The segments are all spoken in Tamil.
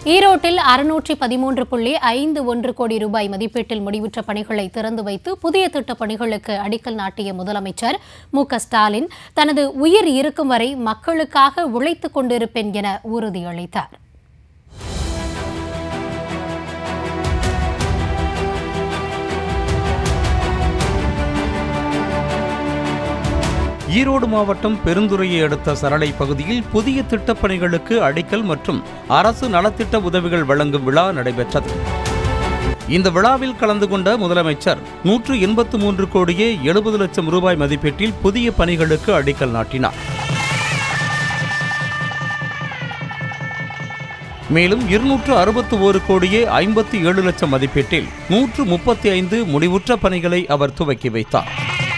ஈரோட்டில் அறுநூற்றி பதிமூன்று புள்ளி ஐந்து ஒன்று கோடி ரூபாய் மதிப்பீட்டில் முடிவுற்ற பணிகளை திறந்து வைத்து புதிய திட்டப் பணிகளுக்கு அடிக்கல் நாட்டிய முதலமைச்சர் மு க ஸ்டாலின் தனது உயிர் இருக்கும் வரை மக்களுக்காக உழைத்துக் கொண்டிருப்பேன் என உறுதியளித்தார் ஈரோடு மாவட்டம் பெருந்துறையை அடுத்த சரளை பகுதியில் புதிய திட்டப் பணிகளுக்கு அடிக்கல் மற்றும் அரசு நலத்திட்ட உதவிகள் வழங்கும் விழா நடைபெற்றது இந்த விழாவில் கலந்து கொண்ட முதலமைச்சர் நூற்று எண்பத்து மூன்று கோடியே எழுபது லட்சம் ரூபாய் மதிப்பீட்டில் புதிய பணிகளுக்கு அடிக்கல் நாட்டினார் மேலும் இருநூற்று அறுபத்து ஒரு கோடியே ஐம்பத்தி ஏழு லட்சம் மதிப்பீட்டில் நூற்று முப்பத்தி ஐந்து முடிவுற்ற பணிகளை அவர் துவக்கி வைத்தார்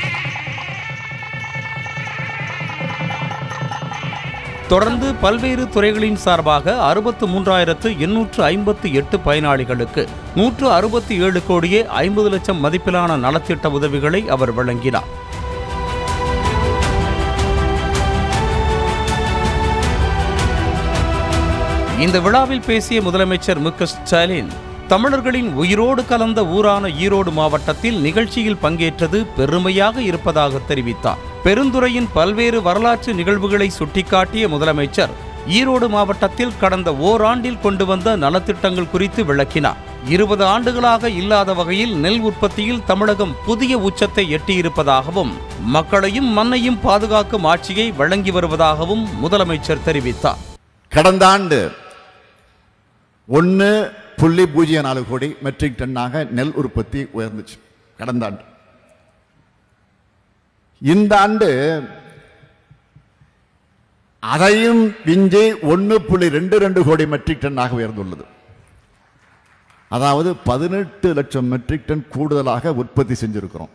தொடர்ந்து பல்வேறு துறைகளின் சார்பாக அறுபத்து மூன்றாயிரத்து எண்ணூற்று ஐம்பத்தி எட்டு பயனாளிகளுக்கு நூற்று அறுபத்தி ஏழு கோடியே ஐம்பது லட்சம் மதிப்பிலான நலத்திட்ட உதவிகளை அவர் வழங்கினார் இந்த விழாவில் பேசிய முதலமைச்சர் மு க ஸ்டாலின் தமிழர்களின் உயிரோடு கலந்த ஊரான ஈரோடு மாவட்டத்தில் நிகழ்ச்சியில் பங்கேற்றது பெருமையாக இருப்பதாக தெரிவித்தார் பெருந்துறையின் பல்வேறு வரலாற்று நிகழ்வுகளை சுட்டிக்காட்டிய முதலமைச்சர் ஈரோடு மாவட்டத்தில் கடந்த ஓராண்டில் கொண்டு வந்த நலத்திட்டங்கள் குறித்து விளக்கினார் இருபது ஆண்டுகளாக இல்லாத வகையில் நெல் உற்பத்தியில் தமிழகம் புதிய உச்சத்தை எட்டியிருப்பதாகவும் மக்களையும் மண்ணையும் பாதுகாக்கும் ஆட்சியை வழங்கி வருவதாகவும் முதலமைச்சர் தெரிவித்தார் கடந்த ஆண்டு ஒன்று புள்ளி பூஜ்ஜியம் நாலு கோடி மெட்ரிக் டன்னாக நெல் உற்பத்தி உயர்ந்துச்சு கடந்த ஆண்டு இந்த ஆண்டு அதையும் விஞ்சி ஒன்று புள்ளி ரெண்டு ரெண்டு கோடி மெட்ரிக் டன்னாக உயர்ந்துள்ளது அதாவது பதினெட்டு லட்சம் மெட்ரிக் டன் கூடுதலாக உற்பத்தி செஞ்சிருக்கிறோம்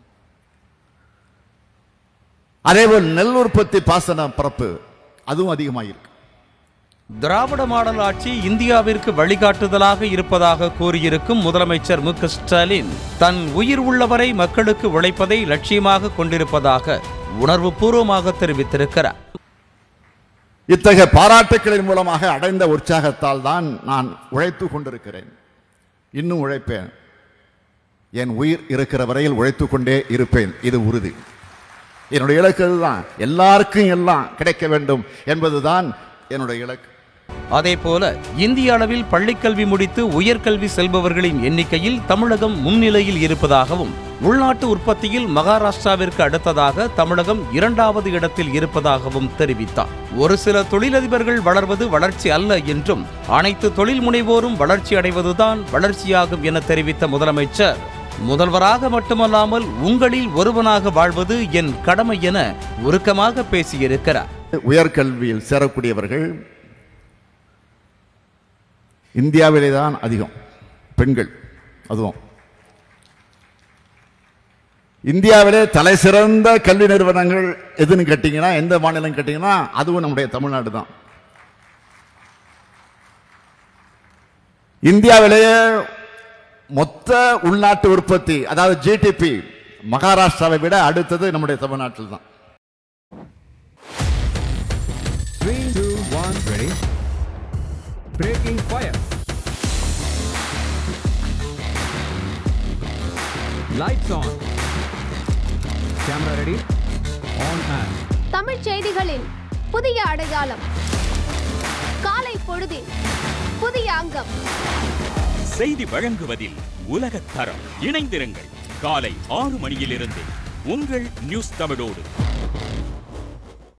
அதேபோல் நெல் உற்பத்தி பாசன பரப்பு அதுவும் அதிகமாயிருக்கு திராவிட மாடல் ஆட்சி இந்தியாவிற்கு வழிகாட்டுதலாக இருப்பதாக கூறியிருக்கும் முதலமைச்சர் மு க ஸ்டாலின் தன் உயிர் உள்ளவரை மக்களுக்கு உழைப்பதை லட்சியமாக கொண்டிருப்பதாக உணர்வு பூர்வமாக தெரிவித்திருக்கிறார் இத்தகைய பாராட்டுக்களின் மூலமாக அடைந்த உற்சாகத்தால் தான் நான் உழைத்து கொண்டிருக்கிறேன் இன்னும் உழைப்பேன் என் உயிர் இருக்கிற வரையில் உழைத்துக் கொண்டே இருப்பேன் இது உறுதி என்னுடைய இலக்கு அதுதான் எல்லாருக்கும் எல்லாம் கிடைக்க வேண்டும் என்பதுதான் என்னுடைய இலக்கு அதேபோல இந்திய அளவில் பள்ளிக்கல்வி முடித்து உயர்கல்வி செல்பவர்களின் எண்ணிக்கையில் தமிழகம் முன்னிலையில் இருப்பதாகவும் உள்நாட்டு உற்பத்தியில் மகாராஷ்டிராவிற்கு அடுத்ததாக தமிழகம் இரண்டாவது இடத்தில் இருப்பதாகவும் தெரிவித்தார் ஒரு சில தொழிலதிபர்கள் வளர்வது வளர்ச்சி அல்ல என்றும் அனைத்து தொழில் முனைவோரும் வளர்ச்சி அடைவதுதான் வளர்ச்சியாகும் என தெரிவித்த முதலமைச்சர் முதல்வராக மட்டுமல்லாமல் உங்களில் ஒருவனாக வாழ்வது என் கடமை என உருக்கமாக பேசியிருக்கிறார் உயர்கல்வியில் சேரக்கூடியவர்கள் இந்தியாவிலே தான் அதிகம் பெண்கள் அதுவும் இந்தியாவிலே தலை சிறந்த கல்வி நிறுவனங்கள் எதுன்னு கேட்டீங்கன்னா எந்த மாநிலம் கேட்டீங்கன்னா அதுவும் நம்முடைய தமிழ்நாடு தான் இந்தியாவிலேயே மொத்த உள்நாட்டு உற்பத்தி அதாவது ஜிடிபி மகாராஷ்டிராவை விட அடுத்தது நம்முடைய தமிழ்நாட்டில் தான் Three, two, one, ready. Breaking fire. Lights on. Camera ready. On and. Tamil செய்திகளின் புதிய அடையாளம் காலை பொழுதில் புதிய அங்கம் செய்தி வழங்குவதில் உலகத் தரம் இணைந்திருங்கள் காலை ஆறு மணியிலிருந்து உங்கள் நியூஸ் தமிழோடு